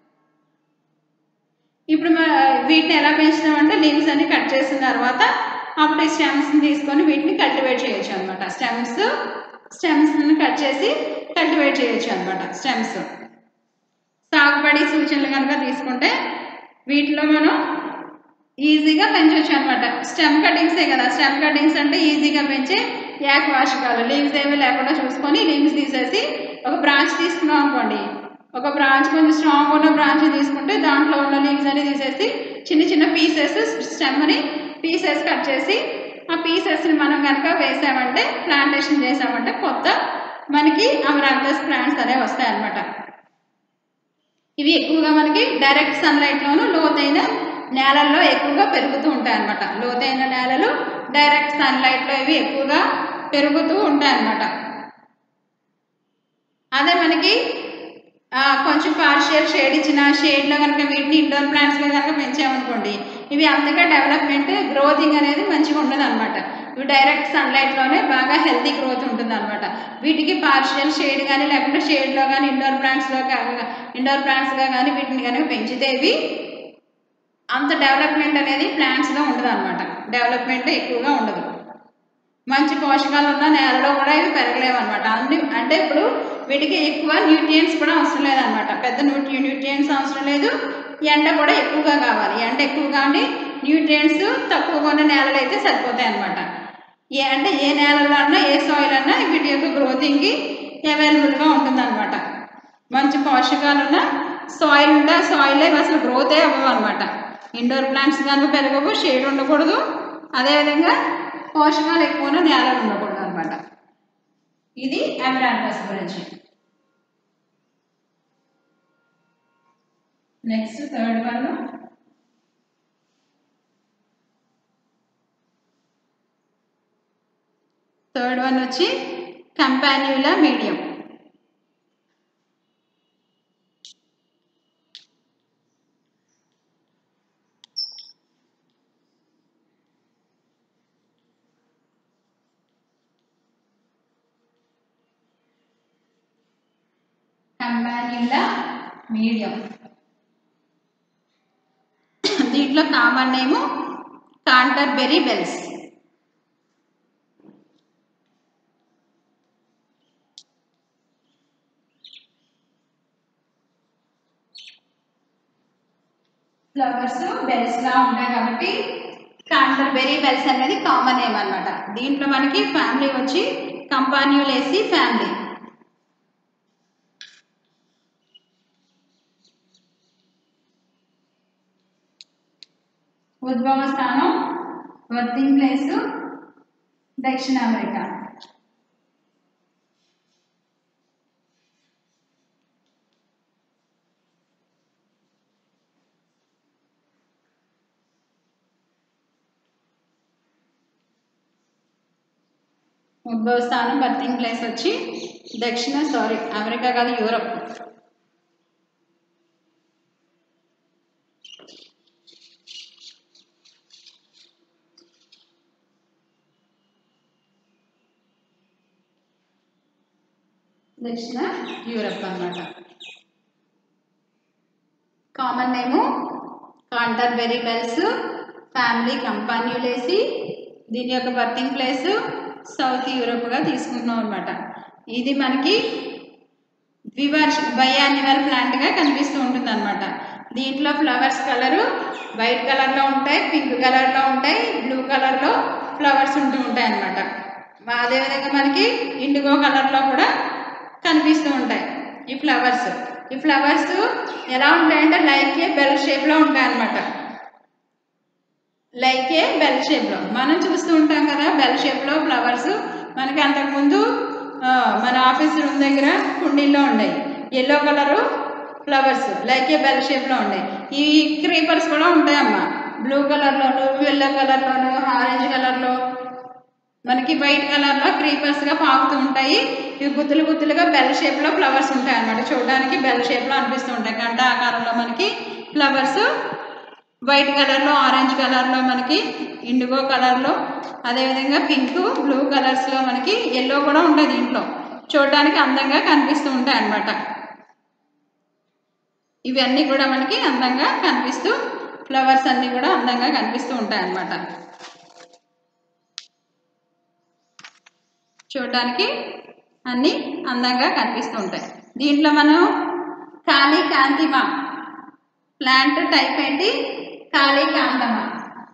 S1: ఇప్పుడు వీటిని ఎలా పెంచుతామంటే లీవ్స్ అన్ని కట్ చేసిన తర్వాత అప్పుడు ఈ స్టెమ్స్ని తీసుకొని వీటిని కల్టివేట్ చేయొచ్చు అనమాట స్టెమ్స్ స్టెమ్స్ని కట్ చేసి కల్టివేట్ చేయొచ్చు అనమాట స్టెమ్స్ సాగుబడి సూచనలు కనుక తీసుకుంటే వీటిలో మనం ఈజీగా పెంచవచ్చు అనమాట స్టెమ్ కటింగ్సే కదా స్టెమ్ కటింగ్స్ అంటే ఈజీగా పెంచే యాక్ వార్షికాలు లీవ్స్ ఏమీ లేకుండా చూసుకొని లీవ్స్ తీసేసి ఒక బ్రాంచ్ తీసుకున్నాం అనుకోండి ఒక బ్రాంచ్ కొంచెం స్ట్రాంగ్ ఉన్న బ్రాంచ్ తీసుకుంటే దాంట్లో ఉన్న లీవ్స్ అన్ని తీసేసి చిన్న చిన్న పీసెస్ స్టెమ్ని పీసెస్ కట్ చేసి ఆ పీసెస్ని మనం కనుక వేసామంటే ప్లాంటేషన్ చేసామంటే కొత్త మనకి అమరాంతస్ ప్లాంట్స్ అనేవి వస్తాయి అన్నమాట ఇవి ఎక్కువగా మనకి డైరెక్ట్ సన్లైట్లోను లోతైన నేలల్లో ఎక్కువగా పెరుగుతూ ఉంటాయి అన్నమాట లోతైన నేలలు డైరెక్ట్ సన్లైట్లో ఇవి ఎక్కువగా పెరుగుతూ ఉంటాయి అన్నమాట అదే మనకి కొంచెం పార్షియల్ షేడ్ ఇచ్చిన షేడ్లో కనుక వీటిని ఇండోర్ ప్లాంట్స్లో కనుక పెంచామనుకోండి ఇవి అంతగా డెవలప్మెంట్ గ్రోతింగ్ అనేది మంచిగా ఉండదు అనమాట ఇవి డైరెక్ట్ సన్లైట్లోనే బాగా హెల్తీ గ్రోత్ ఉంటుంది అనమాట వీటికి పార్షియల్ షేడ్ కానీ లేకుంటే షేడ్లో కానీ ఇండోర్ ప్లాంట్స్లో ఇండోర్ ప్లాంట్స్గా కానీ వీటిని కనుక పెంచితే ఇవి అంత డెవలప్మెంట్ అనేది ప్లాంట్స్లో ఉండదు అనమాట డెవలప్మెంట్ ఎక్కువగా ఉండదు మంచి పోషకాలు ఉన్న నేలలో కూడా ఇవి పెరగలేవు అనమాట అన్ని అంటే ఇప్పుడు వీటికి ఎక్కువ న్యూట్రియంట్స్ కూడా అవసరం లేదనమాట పెద్ద న్యూట్రి న్యూట్రియంట్స్ అవసరం లేదు ఎండ కూడా ఎక్కువగా కావాలి ఎండ ఎక్కువగా ఉండి న్యూట్రియంట్స్ తక్కువగా ఉన్న నేలలు అయితే సరిపోతాయి అనమాట ఏ అంటే ఏ నేలలో అన్నా ఏ సాయిల్ అన్నా వీటి యొక్క గ్రోతింగ్కి అవైలబుల్గా ఉంటుందన్నమాట మంచి పోషకాలు ఉన్న సాయిల్ ఉంటే ఆ సాయిల్ అసలు గ్రోతే అవ్వవు అనమాట ఇండోర్ ప్లాంట్స్ కనుక పెరగవు షేడ్ ఉండకూడదు అదేవిధంగా పోషకాలు ఎక్కువ ఉన్న నేలలు ఉండకూడదు అనమాట ఇది అమెరాంటస్ గురించి next third one third one వచ్చి కంపాన్యులా మీడియం కంపాన్యులా మీడియం దీంట్లో common name Canterbury bells flowers bells లా ఉంటాయి కాబట్టి కాంటర్బెరీ బెల్స్ అనేది కామన్ నేమ్ అనమాట దీంట్లో మనకి ఫ్యామిలీ వచ్చి కంపాన్యులేసి ఫ్యామిలీ ఉద్భవ స్థానం వర్తింగ్ ప్లేస్ దక్షిణ అమెరికా ఉద్భవ స్థానం బర్తింగ్ ప్లేస్ వచ్చి దక్షిణ సారీ అమెరికా కాదు యూరప్ దక్షిణ యూరప్ అన్నమాట common name Canterbury bells family Campanulaceae దీని యొక్క బర్తింగ్ ప్లేస్ సౌత్ యూరోప్గా తీసుకుంటున్నాం అనమాట ఇది మనకి ద్వివర్ష బయాన్యువల్ ప్లాంట్గా కనిపిస్తూ ఉంటుంది అనమాట దీంట్లో ఫ్లవర్స్ కలరు వైట్ కలర్లో ఉంటాయి పింక్ కలర్లో ఉంటాయి బ్లూ కలర్లో ఫ్లవర్స్ ఉంటూ ఉంటాయి అనమాట అదేవిధంగా మనకి ఇండిగో కలర్లో కూడా కనిపిస్తూ ఉంటాయి ఈ ఫ్లవర్స్ ఈ ఫ్లవర్స్ ఎలా ఉంటాయంటే లైక్ ఏ బెల్ షేప్లో ఉంటాయి అనమాట లైక్ ఏ బెల్ షేప్లో మనం చూస్తూ ఉంటాం కదా బెల్ షేప్లో ఫ్లవర్స్ మనకి అంతకుముందు ఆ, మన ఆఫీస్ రూమ్ దగ్గర కుండీల్లో ఉన్నాయి yellow colour flowers like a bell షేప్లో ఉన్నాయి ఈ క్రీపర్స్ కూడా ఉంటాయమ్మా బ్లూ కలర్లోను ఎల్లో కలర్లోను ఆరెంజ్ కలర్లో మనకి వైట్ కలర్లో క్రీపర్స్గా పాకుతూ ఉంటాయి ఇవి గుత్తులు గుత్తులుగా బెల్ షేప్లో ఫ్లవర్స్ ఉంటాయి అన్నమాట చూడడానికి బెల్ షేప్లో అనిపిస్తూ ఉంటాయి గంట ఆకారంలో మనకి ఫ్లవర్స్ వైట్ కలర్లో ఆరెంజ్ కలర్లో మనకి ఇండిగో కలర్లో అదేవిధంగా పింక్ బ్లూ కలర్స్లో మనకి ఎల్లో కూడా ఉంటుంది దీంట్లో చూడడానికి అందంగా కనిపిస్తూ ఉంటాయి అన్నమాట ఇవన్నీ కూడా మనకి అందంగా కనిపిస్తూ ఫ్లవర్స్ అన్నీ కూడా అందంగా కనిపిస్తూ ఉంటాయి అన్నమాట చూడడానికి అన్నీ అందంగా కనిపిస్తూ ఉంటాయి దీంట్లో మనం ఖాళీ కాంతిమా ప్లాంట్ టైప్ ఏంటి ఖాళీ కాంతమా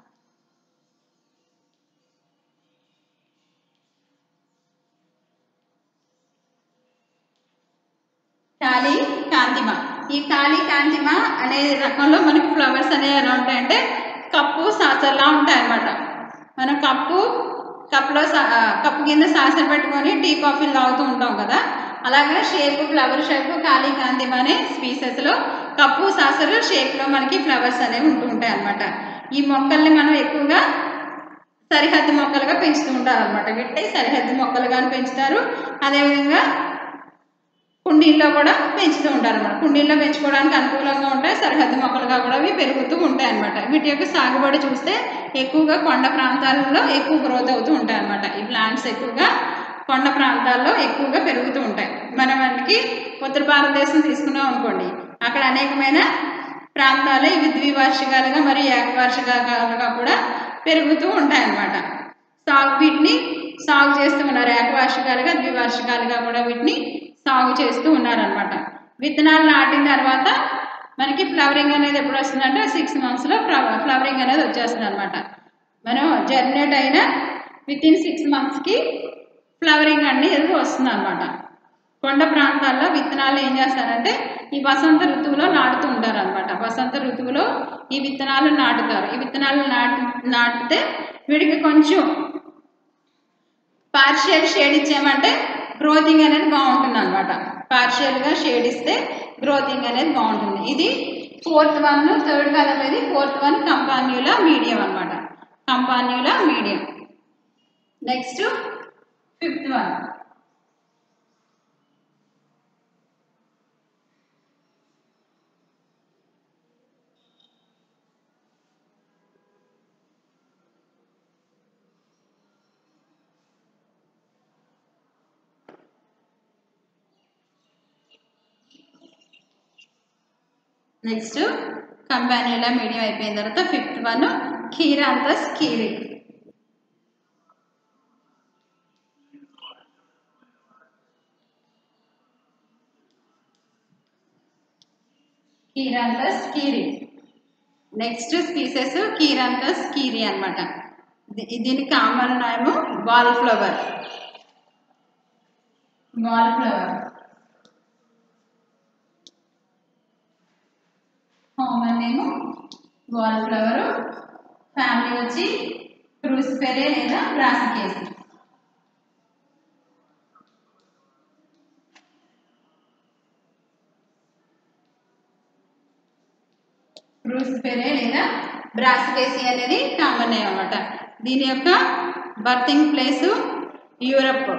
S1: ఖాళీ కాంతిమ ఈ ఖాళీ కాంతిమ అనే రకంలో మనకి ఫ్లవర్స్ అనేవి ఎలా ఉంటాయంటే కప్పు సాసర్లా ఉంటాయి అన్నమాట మనం కప్పు కప్పులో సా- ఆ, కప్పు కింద సాసర్ పెట్టుకొని టీ కాఫీలు తాగుతూ ఉంటాం కదా అలాగే షేప్ ఫ్లవర్ షేప్ ఖాళీ కాంతిమ అనే స్పీసెస్లో కప్పు సాసరు షేప్లో మనకి ఫ్లవర్స్ అనేవి ఉంటూ ఉంటాయి అన్నమాట ఈ మొక్కల్ని మనం ఎక్కువగా సరిహద్దు మొక్కలుగా పెంచుతూ ఉంటారు అనమాట వీటిని సరిహద్దు మొక్కలుగాను పెంచుతారు అదేవిధంగా కుండీల్లో కూడా పెంచుతూ ఉంటారు అనమాట కుండీల్లో పెంచుకోవడానికి అనుకూలంగా ఉంటాయి సరిహద్దు మొక్కలుగా కూడా అవి పెరుగుతూ ఉంటాయి అనమాట వీటి యొక్క సాగుబడి చూస్తే ఎక్కువగా కొండ ప్రాంతాలలో ఎక్కువ గ్రోత్ అవుతూ ఉంటాయి అనమాట ఈ ప్లాంట్స్ ఎక్కువగా కొండ ప్రాంతాల్లో ఎక్కువగా పెరుగుతూ ఉంటాయి మనం మనకి ఉత్తర భారతదేశం తీసుకున్నాం అనుకోండి అక్కడ అనేకమైన ప్రాంతాలు ఇవి ద్వివార్షికాలుగా మరియు ఏకవార్షికాలుగా కూడా పెరుగుతూ ఉంటాయి అన్నమాట సాగు వీటిని సాగు చేస్తూ ఉన్నారు ఏకవార్షికాలుగా ద్వివార్షికాలుగా కూడా వీటిని సాగు చేస్తూ ఉన్నారనమాట విత్తనాలు నాటిన తర్వాత మనకి ఫ్లవరింగ్ అనేది ఎప్పుడు వస్తుందంటే సిక్స్ మంత్స్లో ఫ్లవరింగ్ అనేది వచ్చేస్తుంది అనమాట మనం జర్నేట్ అయిన విత్ ఇన్ సిక్స్ మంత్స్కి ఫ్లవరింగ్ అనేది వస్తుంది అనమాట కొండ ప్రాంతాల్లో విత్తనాలు ఏం చేస్తారంటే ఈ వసంత ఋతువులో నాటుతూ ఉంటారు అనమాట వసంత ఋతువులో ఈ విత్తనాలు నాటుతారు ఈ విత్తనాలు నాటి నాటితే వీడికి కొంచెం పార్షియల్ షేడ్ ఇచ్చామంటే గ్రోతింగ్ అనేది బాగుంటుంది అనమాట పార్షియల్గా షేడ్ ఇస్తే గ్రోతింగ్ అనేది బాగుంటుంది ఇది ఫోర్త్ వన్ థర్డ్ కలర్ అనేది ఫోర్త్ వన్ కంపాన్యులా మీడియం అనమాట Campanula medium next fifth one next Campanula medium అయిపోయిన తర్వాత fifth one Cheiranthus cheiri Cheiranthus cheiri next species Cheiranthus cheiri అనమాట దీని common name wallflower wallflower common name wallflower family వచ్చి క్రూసిఫెరే లేదా బ్రాసికేసి క్రూసిఫెరే లేదా బ్రాసికేసి అనేది కామన్ నేమ్ అన్నమాట దీని యొక్క birthing place Europe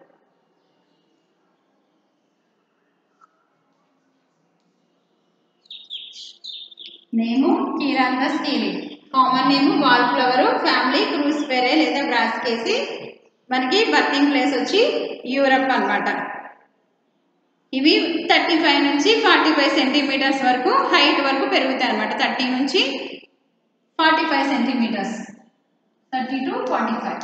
S1: name Cheiranthus cheiri common name wallflower family Cruciferae లేదా బ్రాసికేసి మనకి బర్తింగ్ ప్లేస్ వచ్చి యూరప్ అన్నమాట ఇవి థర్టీ ఫైవ్ నుంచి ఫార్టీ ఫైవ్ సెంటీమీటర్స్ వరకు హైట్ వరకు పెరుగుతాయి అనమాట థర్టీ నుంచి forty five centimetres thirty to forty five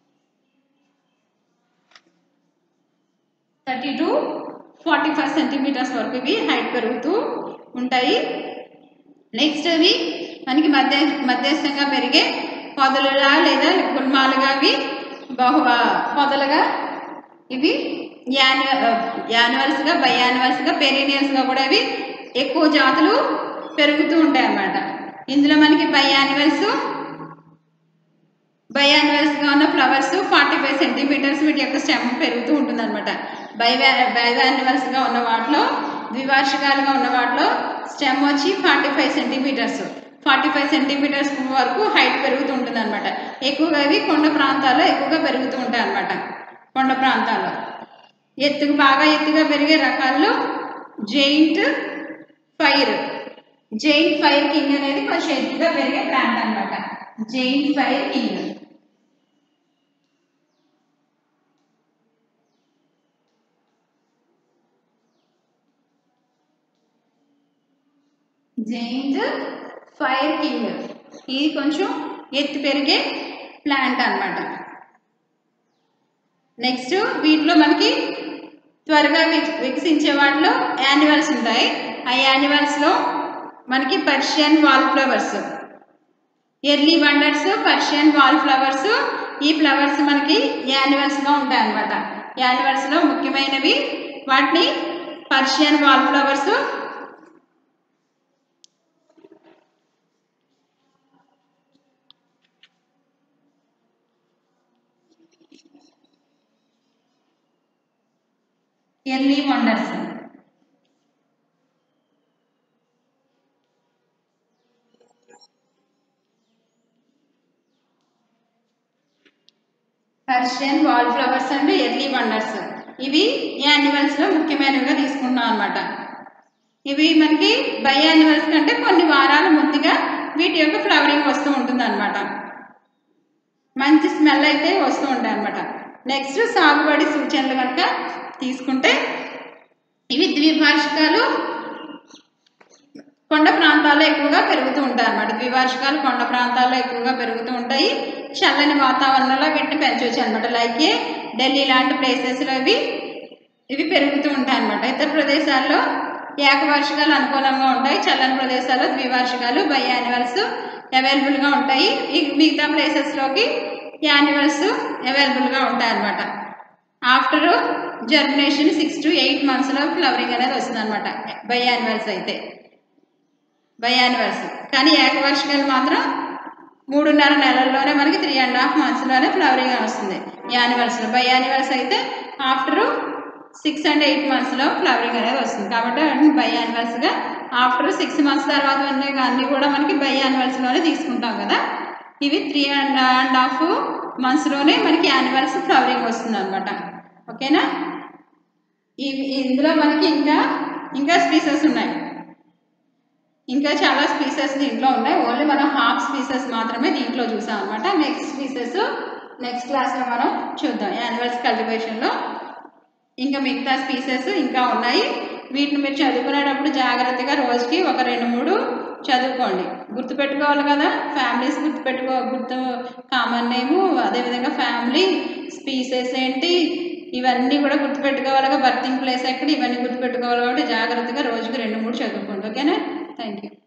S1: thirty to forty five centimetres వరకు ఇవి హైట్ పెరుగుతూ ఉంటాయి నెక్స్ట్ అవి మనకి మధ్య మధ్యస్థంగా పెరిగే పొదలుగా లేదా గుల్మాలుగా అవి బహు పొదలుగా ఇవి యాన్యువల్ యాన్యువల్స్గా బయాన్యువల్స్గా పెరీనియల్స్గా కూడా ఇవి ఎక్కువ జాతులు పెరుగుతూ ఉంటాయి అన్నమాట ఇందులో మనకి బయాన్యువల్స్ బయాన్యువల్స్గా ఉన్న ఫ్లవర్స్ ఫార్టీ ఫైవ్ సెంటీమీటర్స్ వీటి యొక్క స్టెమ్ పెరుగుతూ ఉంటుంది అనమాట బైవా బైవాన్యువల్స్గా ఉన్న వాటిలో ద్వివార్షికాలుగా ఉన్న వాటిలో స్టెమ్ వచ్చి forty five centimetres forty five centimetres వరకు హైట్ పెరుగుతూ ఉంటుంది అనమాట ఎక్కువగా ఇవి కొండ ప్రాంతాల్లో ఎక్కువగా పెరుగుతూ ఉంటాయి అనమాట కొండ ప్రాంతాల్లో ఎత్తుకు బాగా ఎత్తుగా పెరిగే రకాల్లో giant fire giant fire king అనేది కొంచెం ఎత్తుగా పెరిగే ప్లాంట్ అనమాట giant fire king giant fire king ఇది కొంచెం ఎత్తు పెరిగే ప్లాంట్ అన్నమాట నెక్స్ట్ వీటిలో మనకి త్వరగా విక్- వికసించే వాటిలో యానివల్స్ ఉంటాయి ఆ యానివల్స్లో మనకి Persian wallflowers early wonders Persian wallflowers ఈ ఫ్లవర్స్ మనకి యానివల్స్గా ఉంటాయి అన్నమాట యానివల్స్లో ముఖ్యమైనవి వాటిని Persian wallflowers early wonders Persian wallflowers and early wonders ఇవి యానిమల్స్ లో ముఖ్యమైనవిగా తీసుకుంటున్నాం అనమాట ఇవి మనకి బై యానిమల్స్ కంటే కొన్ని వారాల ముందుగా వీటి యొక్క ఫ్లవరింగ్ వస్తూ ఉంటుంది అనమాట మంచి స్మెల్ అయితే వస్తూ ఉంటాయి అనమాట నెక్స్ట్ సాగుబడి సూచనలు కనుక తీసుకుంటే ఇవి ద్విభాషికాలు కొండ ప్రాంతాల్లో ఎక్కువగా పెరుగుతూ ఉంటాయి అన్నమాట ద్వివార్షికాలు కొండ ప్రాంతాల్లో ఎక్కువగా పెరుగుతూ ఉంటాయి చల్లని వాతావరణంలో వీటిని పెంచవచ్చు అనమాట లైక్ ఏ ఢిల్లీ లాంటి ప్లేసెస్లో ఇవి ఇవి పెరుగుతూ ఉంటాయి అన్నమాట ఇతర ప్రదేశాల్లో ఏకవార్షికాలు అనుకూలంగా ఉంటాయి చల్లని ప్రదేశాల్లో ద్వివార్షికాలు బై యానివల్స్ అవైలబుల్గా ఉంటాయి ఈ మిగతా ప్లేసెస్లోకి యానివల్స్ అవైలబుల్గా ఉంటాయి అన్నమాట after germination six to eight మంత్స్లో ఫ్లవరింగ్ అనేది వస్తుంది అనమాట బై యానివల్స్ అయితే బై యానివర్స్ కానీ ఏకవార్షికాలు మాత్రం మూడున్నర నెలల్లోనే మనకి త్రీ అండ్ హాఫ్ మంత్స్లోనే ఫ్లవరింగ్ వస్తుంది యానివర్స్లో బై యానివర్స్ అయితే ఆఫ్టర్ సిక్స్ అండ్ ఎయిట్ మంత్స్లో ఫ్లవరింగ్ అనేది వస్తుంది కాబట్టి వాటిని బై యానివర్స్గా ఆఫ్టర్ సిక్స్ మంత్స్ తర్వాత అన్నీ అన్నీ కూడా మనకి బై యానివర్స్లోనే తీసుకుంటాం కదా ఇవి త్రీ అండ్ అండ్ హాఫ్ మంత్స్లోనే మనకి యానివర్స్ ఫ్లవరింగ్ వస్తుంది అనమాట ఓకేనా ఇవి ఇందులో మనకి ఇంకా ఇంకా స్పీసెస్ ఉన్నాయి ఇంకా చాలా స్పీసెస్ దీంట్లో ఉన్నాయి ఓన్లీ మనం హాఫ్ స్పీసెస్ మాత్రమే దీంట్లో చూసాం అనమాట నెక్స్ట్ స్పీసెస్ నెక్స్ట్ క్లాస్లో మనం చూద్దాం యానివర్స్ కల్టివేషన్లో ఇంకా మిగతా స్పీసెస్ ఇంకా ఉన్నాయి వీటిని మీరు చదువుకునేటప్పుడు జాగ్రత్తగా రోజుకి ఒక రెండు మూడు చదువుకోండి గుర్తుపెట్టుకోవాలి కదా ఫ్యామిలీస్ గుర్తుపెట్టుకో గుర్తు కామన్ నేము అదేవిధంగా ఫ్యామిలీ స్పీసెస్ ఏంటి ఇవన్నీ కూడా గుర్తుపెట్టుకోవాలి బర్తింగ్ ప్లేస్ ఎక్కడ ఇవన్నీ గుర్తుపెట్టుకోవాలి కాబట్టి జాగ్రత్తగా రోజుకి రెండు మూడు చదువుకోండి ఓకేనా థ్యాంక్ యూ